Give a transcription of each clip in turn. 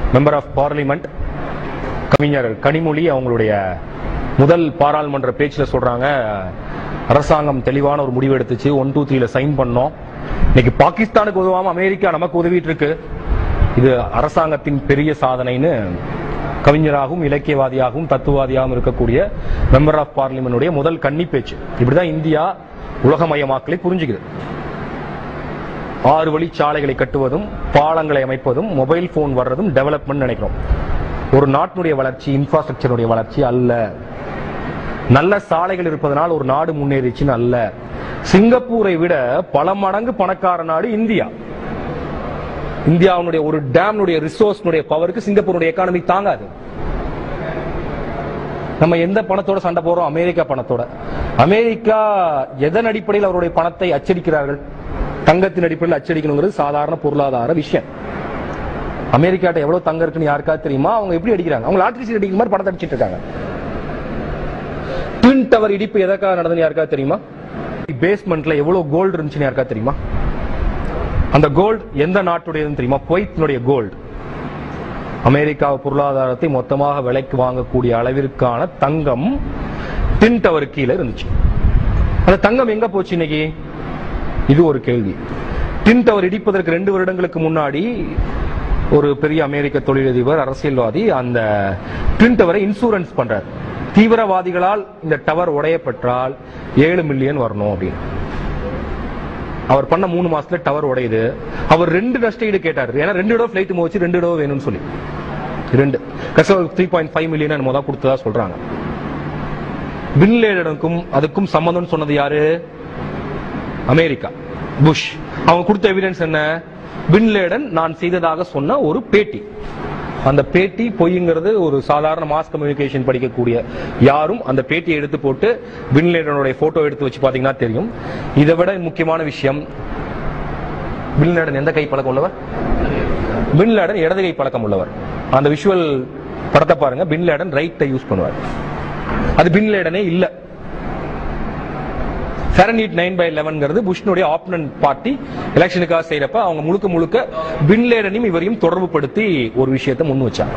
member of parliament கவிஞர் கனிமொழி அவங்களுடைய முதல் பாராளுமன்ற பேச்சில் சொல்றாங்க அரசாங்கம் தெளிவான ஒரு முடிவு எடுத்துச்சு ஒன் டூ த்ரீல சைன் பண்ணோம் இன்னைக்கு பாகிஸ்தானுக்கு உதவாம அமெரிக்கா நமக்கு உதவிட்டு இருக்கு இது அரசாங்கத்தின் பெரிய சாதனைன்னு கவிஞராகவும் இலக்கியவாதியாகவும் தத்துவவாதியாகவும் இருக்கக்கூடிய மெம்பர் ஆஃப் பார்லிமெண்டுடைய முதல் கன்னி பேச்சு இப்படிதான் இந்தியா உலகமயமாக்கலை புரிஞ்சுக்குது ஆறு வழி சாலைகளை கட்டுவதும் பாலங்களை அமைப்பதும் மொபைல் போன் வர்றதும் டெவலப்மெண்ட் நினைக்கிறோம் ஒரு நாட்டினுடைய வளர்ச்சி இன்ஃப்ராஸ்ட்ரக்சருடைய வளர்ச்சி அல்ல நல்ல சாலைகள் இருப்பதனால் ஒரு நாடு முன்னேறிச்சுன்னு அல்ல சிங்கப்பூரை விட பல மடங்கு பணக்கார நாடு இந்தியா இந்தியாவுடைய ஒரு டேம்னுடைய ரிசோர்ஸ்னுடைய பவருக்கு சிங்கப்பூருடைய எக்கானமி தாங்காது நம்ம எந்த பணத்தோட சண்டை போறோம் அமெரிக்கா பணத்தோட அமெரிக்கா எதன் அடிப்படையில் அவருடைய பணத்தை அச்சடிக்கிறார்கள் தங்கத்தின் அடிப்படையில் அச்சடிக்கணுங்கிறது சாதாரண பொருளாதார விஷயம் அமெரிக்காட்ட எவ்வளவு தங்கம் இருக்குன்னு யாருக்காவது தெரியுமா அவங்க எப்படி அடிக்கிறாங்க அவங்க லாட்டரி சீட் அடிக்கிற மாதிரி பணத்தை அடிச்சிட்டு இருக்காங்க ட்வின் டவர் இடிப்பு எதற்காக நடந்ததுன்னு யாருக்காவது தெரியுமா பேஸ்மெண்ட்ல எவ்வளவு கோல்டு இருந்துச்சுன்னு யாருக்காவது தெரியுமா அந்த கோல்டு எந்த நாட்டுடையதுன்னு தெரியுமா குவைத்தினுடைய கோல்டு அமெரிக்கா பொருளாதாரத்தை மொத்தமாக விலைக்கு வாங்கக்கூடிய அளவிற்கான தங்கம் டின் டவர் கீழே இருந்துச்சு அந்த தங்கம் எங்க போச்சு இன்னைக்கு இது ஒரு கேள்வி டின் டவர் இடிப்பதற்கு ரெண்டு வருடங்களுக்கு முன்னாடி ஒரு பெரிய அமெரிக்க தொழிலதிபர் அரசியல்வாதி அந்த ட்வின் டவரை இன்சூரன்ஸ் பண்றார் தீவிரவாதிகளால் இந்த டவர் உடையப்பட்டால் ஏழு மில்லியன் வரணும் அப்படின்னு அவர் பண்ண மூணு மாசத்துல டவர் உடையுது அவர் ரெண்டு நஷ்டஈடு கேட்டார் ஏன்னா ரெண்டு தடவை ஃபிளைட் போச்சு ரெண்டு தடவை வேணும்னு சொல்லி ரெண்டு கஷ்டம் த்ரீ பாயிண்ட் ஃபைவ் மில்லியன் என்னமோ தான் கொடுத்ததா சொல்றாங்க பின்லேடனுக்கும் அதுக்கும் சம்மந்தம்னு சொன்னது யாரு அமெரிக்கா புஷ் அவங்க கொடுத்த எவிடன்ஸ் என்ன பின்லேடன் நான் செய்ததாக சொன்ன ஒரு பேட்டி அந்த பேட்டி பொய்ங்கிறது ஒரு சாதாரண மாஸ் கம்யூனிகேஷன் படிக்கக்கூடிய யாரும் அந்த பேட்டியை எடுத்து போட்டு பின்லேடனுடைய போட்டோ எடுத்து வச்சு பாத்தீங்கன்னா தெரியும் இதை விட முக்கியமான விஷயம் பின்லேடன் எந்த கை பழக்கம் உள்ளவர் பின்லேடன் இடது கை பழக்கம் உள்ளவர் அந்த விஷுவல் படத்தை பாருங்க பின்லேடன் ரைட்டை யூஸ் பண்ணுவார் அது பின்லேடனே இல்ல ஃபெரனீட் நைன் பை லெவன்ங்கிறது புஷ்னுடைய ஆப்பனன்ட் பார்ட்டி எலெக்ஷனுக்காக செய்யறப்ப அவங்க முழுக்க முழுக்க பின்லேடனையும் இவரையும் தொடர்பு படுத்தி ஒரு விஷயத்தை முன் வச்சாங்க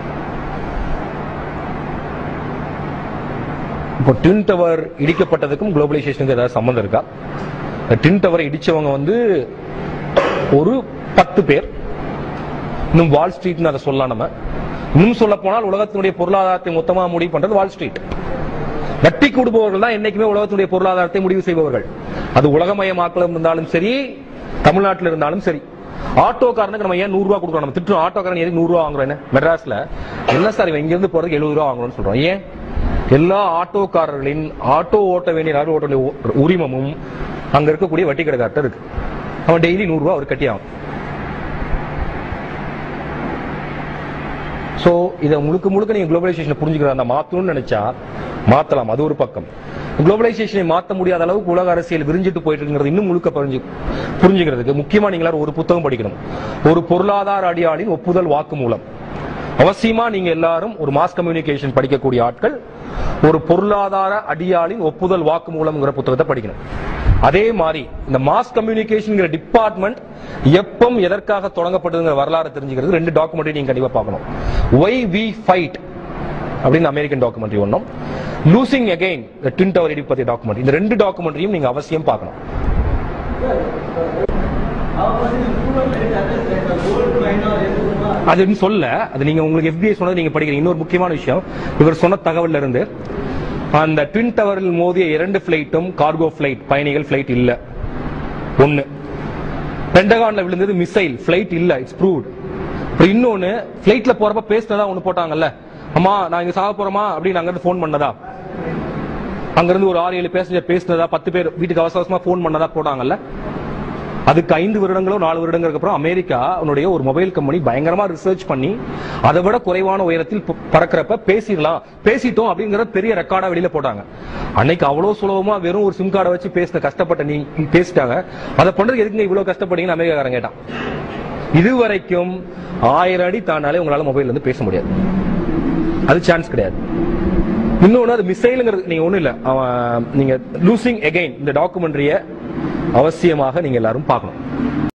இப்போ டின் டவர் இடிக்கப்பட்டதுக்கும் குளோபலைசேஷனுக்கு ஏதாவது சம்மந்தம் இருக்கா டின் டவரை இடிச்சவங்க வந்து ஒரு பத்து பேர் இன்னும் வால் ஸ்ட்ரீட்னு அதை சொல்லலாம் நம்ம இன்னும் சொல்ல போனால் உலகத்தினுடைய பொருளாதாரத்தை மொத்தமா முடிவு பண்றது வால் ஸ்ட்ரீட் வட்டி கொடுப்பவர்கள் தான் என்னைக்குமே உலகத்துடைய பொருளாதாரத்தை முடிவு செய்பவர்கள் அது உலகமயமாக்கலும் இருந்தாலும் சரி தமிழ்நாட்டில் இருந்தாலும் சரி ஆட்டோக்காரனுக்கு நம்ம ஏன் நூறு ரூபா கொடுக்குறோம் நம்ம திட்டம் ஆட்டோக்காரன் எதுக்கு நூறு ரூபா வாங்குறோம் என்ன மெட்ராஸ்ல என்ன சார் இவன் இங்க இருந்து போறதுக்கு எழுபது ரூபா வாங்குறோம்னு சொல்றோம் ஏன் எல்லா ஆட்டோக்காரர்களின் ஆட்டோ ஓட்ட வேண்டிய லாரி ஓட்ட வேண்டிய உரிமமும் அங்க இருக்கக்கூடிய வட்டி கடைக்கார்ட்ட இருக்கு அவன் டெய்லி நூறு ரூபா அவர் கட்டி ஆகும் சோ இதை முழுக்க முழுக்க நீங்க குளோபலைசேஷனை புரிஞ்சுக்கிறதா மாத்தணும்னு நினைச்சா மாத்தலாம் அது ஒரு பக்கம் குளோபலைசேஷனை மாத்த முடியாத அளவுக்கு உலக அரசியல் விரிஞ்சிட்டு போயிட்டு இருக்கிறது இன்னும் முழுக்க புரிஞ்சு புரிஞ்சுக்கிறதுக்கு முக்கியமா நீங்க எல்லாரும் ஒரு புத்தகம் படிக்கணும் ஒரு பொருளாதார அடியாளின் ஒப்புதல் வாக்கு மூலம் அவசியமா நீங்க எல்லாரும் ஒரு மாஸ் கம்யூனிகேஷன் படிக்கக்கூடிய ஆட்கள் ஒரு பொருளாதார அடியாளின் ஒப்புதல் வாக்கு மூலம்ங்கிற புத்தகத்தை படிக்கணும் அதே மாதிரி இந்த மாஸ் கம்யூனிகேஷன் டிபார்ட்மெண்ட் எப்பம் எதற்காக தொடங்கப்பட்டதுங்கிற வரலாறு தெரிஞ்சுக்கிறது ரெண்டு டாக்குமெண்ட்ரி நீங்க கண்டிப்பா பார்க்கணும் ஒய் வி ஃபைட் அப்படின்னு அமெரிக்கன் டாக்குமெண்ட்ரி ஒன்றும் லூசிங் அகைன் ட்வின் டவர் இடி பத்திய டாக்குமெண்ட் இந்த ரெண்டு டாக்குமெண்ட்ரியும் நீங்க அவசியம் பார்க்கணும் அதுன்னு சொல்ல அது நீங்க உங்களுக்கு FBI சொன்னது நீங்க படிக்கிறீங்க இன்னொரு முக்கியமான விஷயம் இவர் சொன்ன தகவல்ல இருந்து அந்த ட்வின் டவரில் மோதிய இரண்டு பிளைட்டும் கார்கோ பிளைட் பயணிகள் பிளைட் இல்ல ஒன்னு பெண்டகான்ல விழுந்தது மிசைல் பிளைட் இல்ல இட்ஸ் ப்ரூவ்ட் அப்புறம் இன்னொன்னு பிளைட்ல போறப்ப பேசினதா ஒண்ணு போட்டாங்கல்ல அம்மா நான் இங்க சாக போறோமா அப்படின்னு அங்க இருந்து போன் பண்ணதா அங்க இருந்து ஒரு ஆறு ஏழு பேசஞ்சர் பேசினதா பத்து பேர் வீட்டுக்கு அவசர அவசரமா போன் பண்ணதா போட்டாங்கல்ல அதுக்கு ஐந்து வருடங்களோ நாலு வருடங்களுக்கு அப்புறம் அமெரிக்கா அவனுடைய ஒரு மொபைல் கம்பெனி பயங்கரமா ரிசர்ச் பண்ணி அதை விட குறைவான உயரத்தில் ப- பறக்கறப்ப பேசிடலாம் பேசிட்டோம் அப்படிங்கற பெரிய ரெக்கார்டா வெளியில போட்டாங்க அன்னைக்கு அவ்வளவு சுலபமா வெறும் ஒரு சிம் கார்டை வச்சு பேசின கஷ்டப்பட்ட நீ பேசிட்டாங்க அதை பண்றதுக்கு எதுக்கு இவ்வளவு கஷ்டப்பட்டீங்கன்னு அமெரிக்காரன் கேட்டான் இதுவரைக்கும் ஆயிரம் அடி தாண்டாலே உங்களால மொபைல்ல இருந்து பேச முடியாது அது சான்ஸ் கிடையாது இன்னொன்னு அது மிசைலுங்கிறது நீங்க ஒண்ணு இல்ல அவன் நீங்க லூசிங் எகைன் இந்த டாக்குமெண்ட்ரிய அவசியமாக நீங்க எல்லாரும் பார்க்கணும்